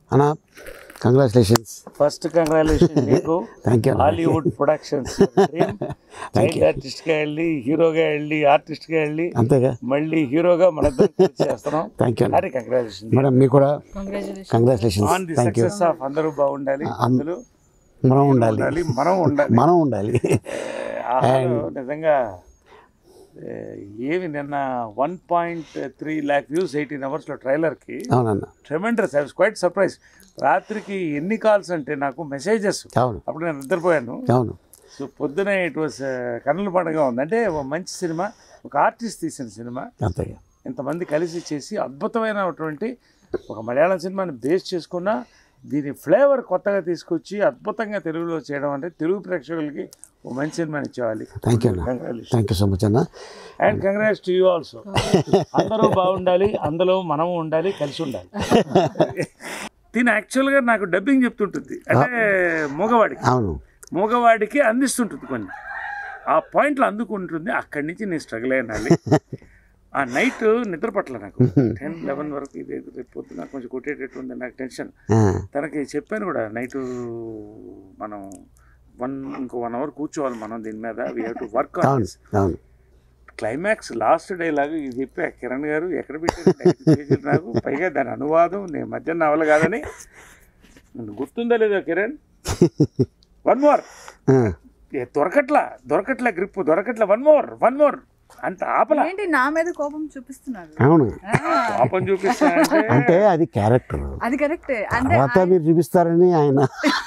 అన్న congratulations first congratulation నీకు thank you Hollywood productions child artist గా వెళ్ళి హీరోగా వెళ్ళి ఆర్టిస్ట్ గా వెళ్ళి అంతేగా మళ్ళీ హీరోగా మన చేస్తున్నాం థ్యాంక్ యూ అన్న అది కంగ్రాచులేషన్ మేడం మీకు కూడా congratulation congratulations on the thank you success of అందరూ బాగుండాలి అందులో మనం ఉండాలి ఉండాలి మనం ఉండాలి మనం ఉండాలి ఆహాలో నిజంగా ఏ, ఏమి నిన్న one point three lakh views eighteen అవర్స్లో ట్రైలర్కి అవునన్న tremendous I was quite surprise రాత్రికి ఎన్ని కాల్స్ అంటే నాకు మెసేజెస్ అవును అప్పుడు నేను నిద్రపోయాను అవును సో పొద్దున ఇట్ వాస్ కన్నుల పండుగ ఉంది అంటే ఒక మంచి సినిమా ఒక ఆర్టిస్ట్ తీసిన సినిమా అంతేగా ఇంతమంది కలిసి చేసి అద్భుతమైనటువంటి ఒక మలయాళం సినిమాని బేస్ చేసుకున్న దీని ఫ్లేవర్ కొత్తగా తీసుకొచ్చి అద్భుతంగా తెలుగులో చేయడం అంటే తెలుగు ప్రేక్షకులకి ఒక మంచి సినిమాని ఇచ్చేవాలి థ్యాంక్ యూ అన్న congratulation thank you so much అన్న and congrats to you also అందరూ బాగుండాలి అందులో మనము ఉండాలి కలిసి ఉండాలి దీని యాక్చువల్గా నాకు డబ్బింగ్ చెప్తుంటుంది అంటే మూగవాడికి అవును మూగవాడికి అందిస్తుంటుంది కొన్ని ఆ పాయింట్లు అందుకుంటుంది అక్కడి నుంచి నేను స్ట్రగుల్ అయినాలి ఆ నైట్ నిద్ర పట్ల నాకు టెన్ లెవెన్ వరకు ఇది రేపు పొద్దున కొంచెం కొట్టేటట్టు ఉంది నాకు టెన్షన్ ఆ, తనకి చెప్పాను కూడా నైట్ మనం వన్ ఇంకో వన్ అవర్ కూర్చోవాలి మనం దీని మీద we have to work on అవును అవును క్లైమాక్స్ లాస్ట్ డైలాగ్ ఇది చెప్పా కిరణ్ గారు ఎక్కడ పెట్టారు ఐదు పేజీలు నాకు పైగా దాని అనువాదం నేను మధ్య నవల కాదని నన్ను గుర్తుందా లేదా కిరణ్ వన్ మోర్ ఆ, దొరకట్లా దొరకట్లా గ్రిప్ దొరకట్లా వన్ మోర్ వన్ మోర్ అంత ఆపల ఏంటి నా మీద కోపం చూపిస్తున్నారు అవును పాపం చూపిస్తానంటే అంటే అది క్యారెక్టర్ అది కరెక్ట్ అంటే తర్వాత మీరు చూపిస్తారని ఆయన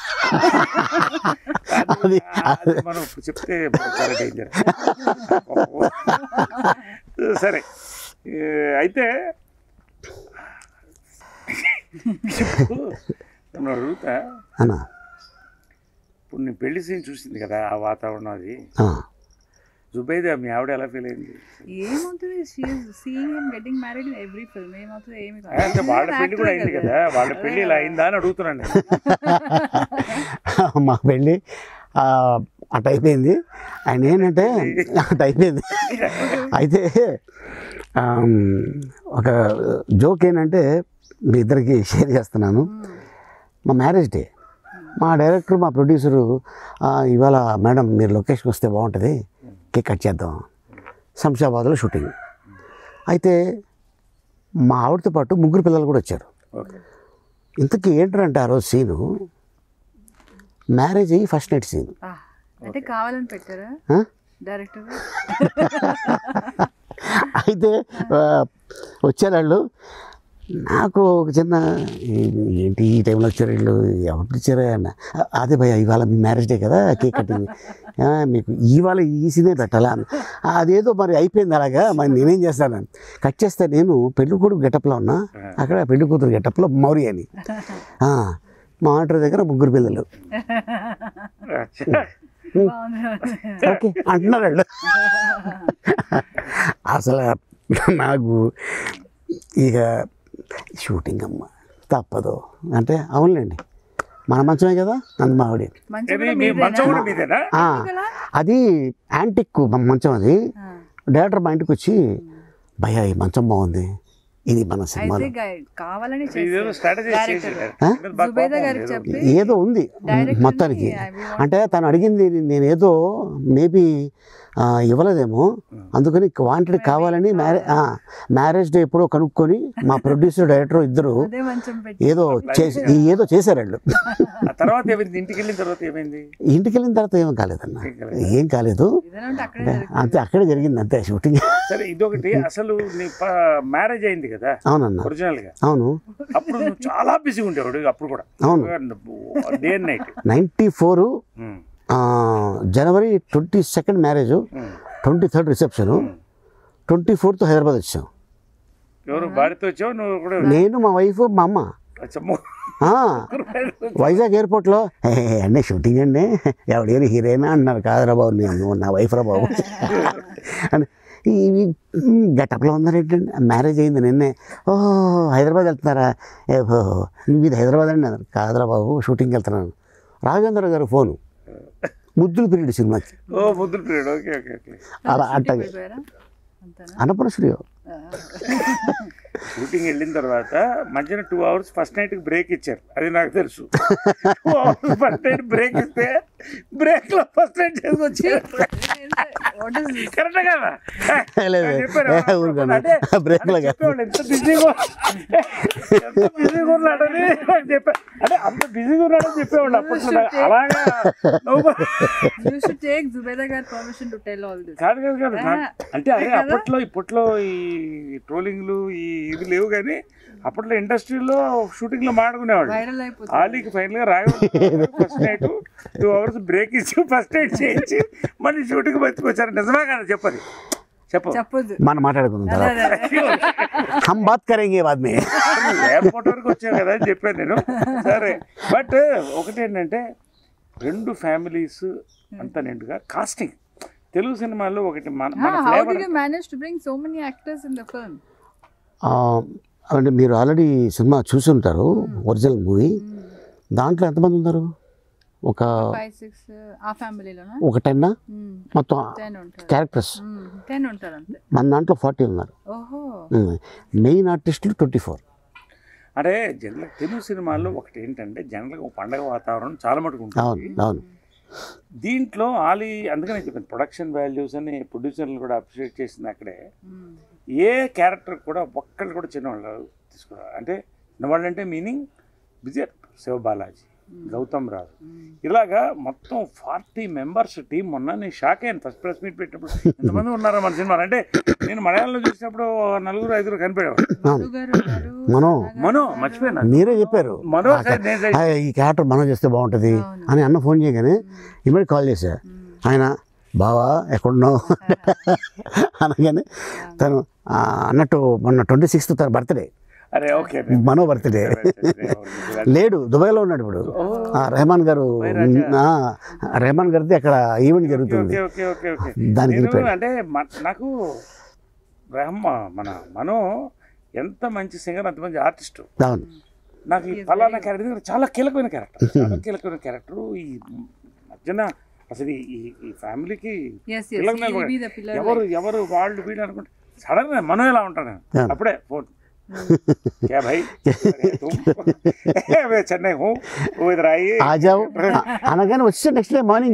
అది అది మనం ఇప్పుడు చెప్తే చాలా డేంజర్ సరే ఏ, అయితే ఇప్పుడు నన్ను అడుగుతా అన్న ఇప్పుడు నేను పెళ్లి సీన్ చూసింది కదా ఆ వాతావరణం అది ఆ, జుబైదా మీ ఆవిడ ఎలా ఫీల్ అయింది ఏమవుతుంది seeing him getting married in every film ఏమవుతుంది ఏమి కాదు. అంటే వాళ్ళ నేను పెళ్లి కూడా actor అయింది కదా వాళ్ళ పెళ్లి ఇలా అయిందా అని అడుగుతున్నాను నేను మా పెళ్ళి ఆ, అటు అయిపోయింది ఆయన ఏంటంటే అటు అయిపోయింది అయితే ఆమ్, ఒక జోక్ ఏంటంటే మీ ఇద్దరికి షేర్ చేస్తున్నాను మా మ్యారేజ్ డే మా డైరెక్టర్ మా ప్రొడ్యూసరు "ఆ, ఇవాళ మేడం మీరు లొకేషన్ వస్తే బాగుంటుంది కేక్ కట్ చేద్దాం శంషాబాద్లో షూటింగ్ అయితే మా ఆవిడతో పాటు ముగ్గురు పిల్లలు కూడా వచ్చారు ఓకే ఇంతకీ ఏంటంటే ఆ రోజు సీను మ్యారేజ్ అయ్యి ఫస్ట్ నైట్ సీన్ ఆ, అంటే కావాలని పెట్టారా ఆ? డైరెక్టర్ అయితే ఆ, వచ్చారు వాళ్ళు నాకు ఒక చిన్న "ఏ- ఏంటి ఈ టైంలో వచ్చారు వీళ్ళు ఎవరు పిలిచారు అన్న "అ- అదే భయ ఇవాళ మీ మ్యారేజ్ డే కదా కేక్ కటింగ్ "ఆ, మీకు ఇవాళ ఈ సీనే పెట్టాలా అన్న "ఆ, అదేదో మరి అయిపోయింది అలాగా మరి నేనేం చేస్తాను కట్ చేస్తే నేను పెళ్లి కొడుకు గెటప్లో ఉన్నా అక్కడ పెళ్లి కూతురు గెటప్లో మౌరి అని "ఆ, మా ఆర్డర్ దగ్గర ముగ్గురు పిల్లలు బాగుంది ఓకే అంటున్నారు వాళ్ళు అసలు నాకు ఇక షూటింగ్ అమ్మ తప్పదు అంటే అవునులేండి మన మంచమే కదా అందు మావిడి మంచి ఇది మీ మంచం కూడా మీదేనా ఆ, అది యాంటిక్ మంచం అది డైరెక్టర్ మా ఇంటికి వచ్చి భయ ఈ మంచం బాగుంది ఇది మన అయితే సినిమాలో గై- కావాలని ఇదేదో చేశారు. Strategy Director. చేసి జుబేదా గారికి చెప్పి ఏదో ఉంది Director మొత్తానికి ని, "I want- అంటే తను అడిగింది నేను ఏదో మేబీ ఇవ్వలేదేమో అందుకని వాంటెడ్ కావాలని మ్యారేజ్ మ్యారేజ్ డే ఎప్పుడో కనుక్కొని మా ప్రొడ్యూసర్ డైరెక్టర్ ఇద్దరు అదే మంచం పెట్టి ఏదో చేసి ఏదో చేశారు వాళ్ళు ఆ తర్వాత ఏమైంది ఇంటికి వెళ్ళిన తర్వాత ఏమైంది ఇంటికి వెళ్ళిన తర్వాత ఏం కాలేదన్న ఏం కాలేదు ఏదైనా ఉంటే అక్కడే అంతే అక్కడే జరిగింది అంతే షూటింగ్ సరే ఇదొకటి అసలు నీ మ్యారేజ్ అయింది కదా అవునన్న ఒరిజినల్ గా అవును అప్పుడు నువ్వు చాలా బిజీగా ఉండేవాడు అప్పుడు కూడా అవును day and night ninety four జనవరి twenty second marriage twenty third reception twenty fourth Hyderabad వచ్చాం ఎవరు భార్యతో వచ్చావు నువ్వు కూడా నేను మా వైఫ్ మా అమ్మ అచ్చమ్మో. ఆ, వైజాగ్ ఎయిర్పోర్ట్లో "ఏ, అండి షూటింగ్ అండి ఎవడేని హీరోయినా అన్నారు కాదురా బాబు నేను నా వైఫ్ రా బాబు అని ఇవి గెటప్లో ఉన్నారేంటండి మ్యారేజ్ అయింది నిన్నే ఓ హైదరాబాద్ వెళ్తున్నారా ఏ ఓ ఇది హైదరాబాద్ అండి అన్నారు కాదురా బాబు షూటింగ్కి వెళ్తున్నాను రాఘవేంద్ర గారు ఫోను ముద్దులు పీరియడ్ సినిమాకి ఓ ముద్దులు పీరియడ్ ఓకే ఓకే ఓకే అలా అంటది వెళ్ళిపోయారా అంతేనా అన్నపూర్ణ స్టూడియో షూటింగ్ వెళ్ళిన తర్వాత మధ్యన two hours first night break ఇచ్చారు అది నాకు తెలుసు ఫస్ట్ నైట్ బ్రేక్ ఇస్తే బ్రేక్ లో ఫస్ట్ నైట్ చేసుకొచ్చారు వాట్ ఇస్ దిస్ కరెక్ట్ కదా లేదు, నేను చెప్పాను, ఏ ఊరుకోను. అంటే బ్రేక్ లో అంటే చెప్పేవాళ్ళు ఎంత బిజీగా ఎంత బిజీగా ఉన్నాడని నాకు చెప్పా అంటే అంత బిజీగా ఉన్నాడని చెప్పేవాళ్ళు అప్పట్లో నాకు అలాగా నవ్వు- యూ షుడ్ టేక్ జుబేదా గారి permission to tell all this కాదు కాదు కాదు నా- ఆ, అంటే అదే కదా? అప్పట్లో ఇప్పట్లో ఈ ట్రోలింగ్లు ఈ ఇది లేవు కానీ అప్పట్లో ఇండస్ట్రీలో షూటింగ్ లో మాడుకునేవాళ్ళు వైరల్ అయిపోతుంది ఆలీకి ఫైనల్ గా రాగా first night two hours break ఇచ్చి ఫస్ట్ నైట్ చేయించి మళ్ళీ షూటింగ్ బతికొచ్చారు నిజమే కదా చెప్పది చెప్పు చెప్పొద్దు మనం మాట్లాడుకుందాం అదే, తర్వాత అదే. హమ్ బాత్ కరేంగే బాద్ మే ఎయిర్పోర్ట్ వరకు వచ్చావు కదా అని చెప్పాను నేను సరే బట్ ఒకటేంటంటే రెండు ఫ్యామిలీస్ అంతా నిండుగా కాస్టింగ్ తెలుగు సినిమాల్లో ఒకటి మన మన how flavour did you manage to bring so many actors in the film అంటే మీరు ఆల్రెడీ సినిమా చూసి ఉంటారు ఒరిజినల్ మూవీ దాంట్లో ఎంతమంది ఉన్నారు ఒక ఫైవ్ సిక్స్ ఆ ఫ్యామిలీలోనా ఒక టెన్ మొత్తం టెన్ ఉంటారు క్యారెక్టర్స్ టెన్ ఉంటారు అంతే మన దాంట్లో ఫార్టీ ఉన్నారు ఓహో మెయిన్ ఆర్టిస్టులు ట్వంటీ ఫోర్ అంటే జనరల్ తెలుగు సినిమాల్లో ఒకటి ఏంటంటే జనరల్గా ఒక పండగ వాతావరణం చాలా మటుకు అవును ఉంటుంది అవును దీంట్లో ఆలి అందుకనే చెప్పాను ప్రొడక్షన్ వాల్యూస్ అని ప్రొడ్యూసర్లు కూడా అప్రిషియేట్ చేసింది అక్కడే ఏ క్యారెక్టర్ కూడా ఒక్కళ్ళు కూడా చిన్నవాళ్ళు తీసుకున్నారు అంటే చిన్నవాళ్ళు అంటే మీనింగ్ విజయ్ శివ బాలాజీ గౌతమ్ రాజు ఇలాగా మొత్తం ఫార్టీ మెంబర్స్ టీం మొన్న నేను షాక్ అయ్యాను ఫస్ట్ ప్రెస్ మీట్ పెట్టినప్పుడు ఎంతమంది ఉన్నారో మన సినిమా అంటే నేను మలయాళంలో చూసినప్పుడు నలుగురు ఐదుగురు కనిపెడేవాడు మను గారు ఉన్నారు మనో మనో మర్చిపోయినా మీరే చెప్పారు మనో సార్ నేను "ఆ, ఈ క్యారెక్టర్ మనం చేస్తే బాగుంటుంది అవును. అని అన్న ఫోన్ చేయగానే ఇమ్మడి కాల్ చేశా ఆయన బావా ఎక్కడున్నావు అనగానే తను "ఆ, అన్నట్టు మొన్న ట్వంటీ సిక్స్త్ తన బర్త్డే అరే ఓకే మనో బర్త్డే లేడు దుబాయ్లో ఉన్నాడు ఇప్పుడు ఆ, రెహమాన్ గారు ఆ, రెహమాన్ గారిది అక్కడ ఈవెంట్ జరుగుతుంది ఓకే ఓకే ఓకే ఓకే దానికి నేను వెళ్ళిపోయాడు. అంటే మ- నాకు రహమ్మ మన మనో ఎంత మంచి సింగర్ అంత మంచి ఆర్టిస్ట్ అవును నాకు ఈ ఫలానా క్యారెక్టర్ చాలా కీలకమైన క్యారెక్టర్ చాలా కీలకమైన క్యారెక్టర్ ఈ మధ్యన అసలు ఈ ఈ ఫ్యామిలీకి ఎస్ పిల్లలు ఎస్ నిలబడి- బి ద పిల్లర్ ఎవరు ఎవరు వాళ్ళు వీళ్ళు అనుకుంటే సడన్ గా మనం ఎలా ఉంటాను నేను Yeah. అప్పుడే ఫోన్ क्या भाई अरे तुम मैं चेन्नई हूँ वो इधर आइए ఆజావు అనగానే వచ్చే నెక్స్ట్ డే మార్నింగ్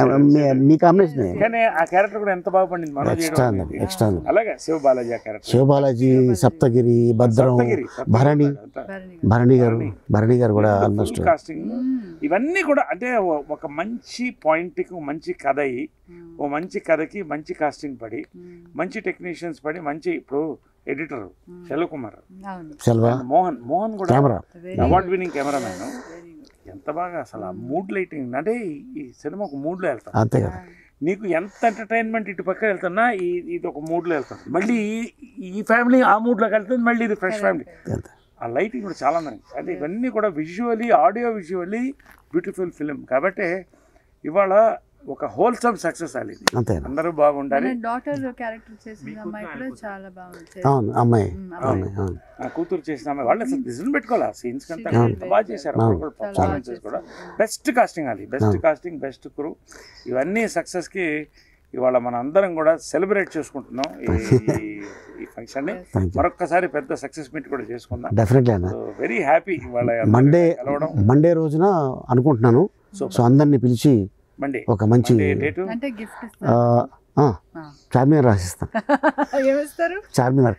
మీ కాంబినేషన్ కానీ ఆ క్యారెక్టర్ కూడా ఎంత బాగా పండింది మనం ఎక్స్ట్రా చేయడం ఉంది అనేది. ఎక్స్ట్రా ఉంది అలాగే శివ బాలాజీ ఆ క్యారెక్టర్ శివబాలాజీ సప్తగిరి భద్రం సప్తగిరి, సప్తగిరి భరణి అంతా. భరణి గారు భరణి గారు కూడా ఆల్మోస్ట్ ఫుల్ కాస్టింగ్ ఇవన్నీ కూడా అంటే ఓ- ఒక మంచి పాయింట్కి ఒక మంచి కథ అయ్యి ఓ మంచి కథకి మంచి కాస్టింగ్ పడి మంచి టెక్నీషియన్స్ పడి మంచి ఇప్పుడు ఎడిటర్ శైల కుమార్ అవును సెల్వా మోహన్ మోహన్ కూడా camera very award winning cameraman very good ఎంత బాగా అసలు ఆ మూడ్ లైటింగ్ అంటే ఈ- ఈ సినిమా ఒక మూడ్లో వెళ్తాం అంతే కదా నీకు ఎంత ఎంటర్టైన్మెంట్ ఇటు పక్క వెళ్తున్నా ఈ ఇది ఒక మూడ్లో వెళ్తుంది మళ్ళీ ఈ- ఈ ఫ్యామిలీ ఆ మూడ్లోకి వెళ్తుంది మళ్ళీ ఇది ఫ్రెష్ ఫ్యామిలీ అంతే ఆ లైటింగ్ కూడా చాలా అందంగా అంటే ఇవన్నీ కూడా visually audio visually beautiful film కాబట్టి ఇవాళ ఒక హోల్సమ్ సక్సెస్ అది ఇది. అంతే అందరూ బాగుండాలి మన డాటర్ క్యారెక్టర్ చేసిన అమ్మాయి కూడా చాలా బాగుంది అవును అమ్మాయి మ్మ్, అమ్మాయి అవును ఆ కూతురు చేసిన ఆమె వాళ్ళు అసలు డిజైన్ పెట్టుకోవాలి ఆ సీన్స్ కంతా She did ఎంత బాగా చేశారు అవును. అప్పుడు కూడా చాలా పర్ఫార్మెన్సెస్ బాగా కూడా బెస్ట్ కాస్టింగ్ అది బెస్ట్ కాస్టింగ్ బెస్ట్ క్రూ ఇవన్నీ సక్సెస్కి ఇవాళ మన అందరం కూడా సెలబ్రేట్ చేసుకుంటున్నాం ఈ ఈ ఫంక్షన్ని థ్యాంక్ యూ మరొక్కసారి పెద్ద సక్సెస్ మీట్ కూడా చేసుకుందాం డెఫినెట్లీ అన్న వెరీ హ్యాపీ ఇవాళ అందరినీ మండే కలవడం మండే రోజున అనుకుంటున్నాను సో అందరిని పిలిచి మండే ఒక మంచి డేటు అంటే గిఫ్ట్ ఆ, ఆ, చార్మినార్ రాసిస్తాను ఏమిస్తారు Charminar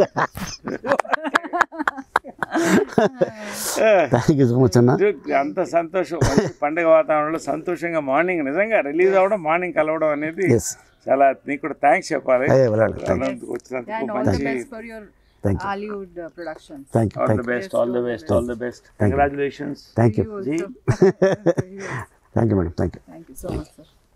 thank you so much అన్న అంత సంతోషం మంచి పండుగ వాతావరణంలో సంతోషంగా మార్నింగ్ నిజంగా రిలీజ్ అవ్వడం మార్నింగ్ కలవడం అనేది ఎస్ చాలా నీకు కూడా థ్యాంక్స్ చెప్పాలి అయ్యే వెళ్ళాలి థ్యాంక్ అనంత్ వచ్చినందుకు అండ్ ఆల్ ద మంచి best for your thank you Hollywood production thank you all thank the best all the best all the best congratulations thank you ji thank you madam thank you thank you so much sir